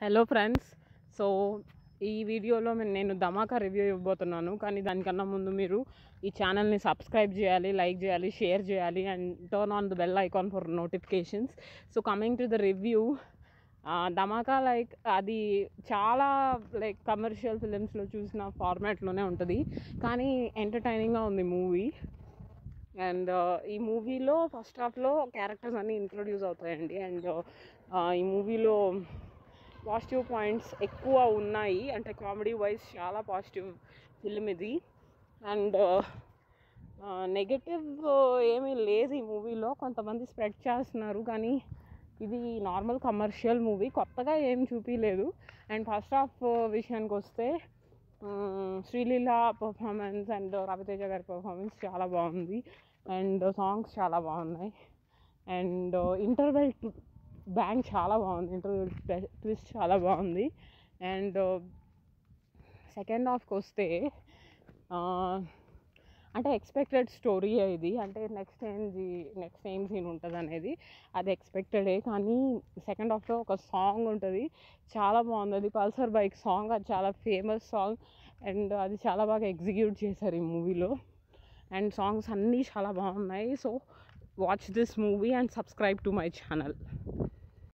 hello friends so ఈ వీడియోలో మే- నేను ధమాకా రివ్యూ ఇవ్వబోతున్నాను కానీ దానికన్నా ముందు మీరు ఈ ఛానల్ని సబ్స్క్రైబ్ చేయాలి లైక్ చేయాలి షేర్ చేయాలి and turn on the bell icon for notifications so coming to the review Dhamaka like అది చాలా లైక్ కమర్షియల్ ఫిలిమ్స్లో చూసిన ఫార్మాట్లోనే ఉంటుంది కానీ ఎంటర్టైనింగ్గా ఉంది మూవీ అండ్ ఈ మూవీలో ఫస్ట్ హాఫ్లో క్యారెక్టర్స్ అన్నీ ఇంట్రొడ్యూస్ అవుతాయండి అండ్ ఈ మూవీలో పాజిటివ్ పాయింట్స్ ఎక్కువ ఉన్నాయి అంటే కామెడీ వైజ్ చాలా పాజిటివ్ ఫిల్మ్ ఇది అండ్ నెగటివ్ ఏమీ లేదు ఈ మూవీలో కొంతమంది స్ప్రెడ్ చేస్తున్నారు కానీ ఇది నార్మల్ కమర్షియల్ మూవీ కొత్తగా ఏం చూపించలేదు అండ్ ఫస్ట్ హాఫ్ విషయానికి వస్తే మ్మ్, శ్రీలీల పర్ఫార్మెన్స్ అండ్ రవితేజ గారి పర్ఫార్మెన్స్ చాలా బాగుంది అండ్ సాంగ్స్ చాలా బాగున్నాయి అండ్ ఇంటర్వెల్ బ్యాంక్ చాలా బాగుంది ఇంటర్వెల్ ట్విస్ట్ చాలా బాగుంది అండ్ సెకండ్ హాఫ్కి వస్తే ఆ, అంటే ఎక్స్పెక్టెడ్ స్టోరీ ఇది అంటే నెక్స్ట్ ఏం నెక్స్ట్ ఏం సీన్ ఉంటుంది అనేది అది ఎక్స్పెక్టెడే కానీ సెకండ్ హాఫ్లో ఒక సాంగ్ ఉంటుంది చాలా బాగుంది అది పల్సర్ బైక్ సాంగ్ అది చాలా ఫేమస్ సాంగ్ అండ్ అది చాలా బాగా ఎగ్జిక్యూట్ చేశారు ఈ మూవీలో అండ్ సాంగ్స్ అన్నీ చాలా బాగున్నాయి so watch this movie and subscribe to my channel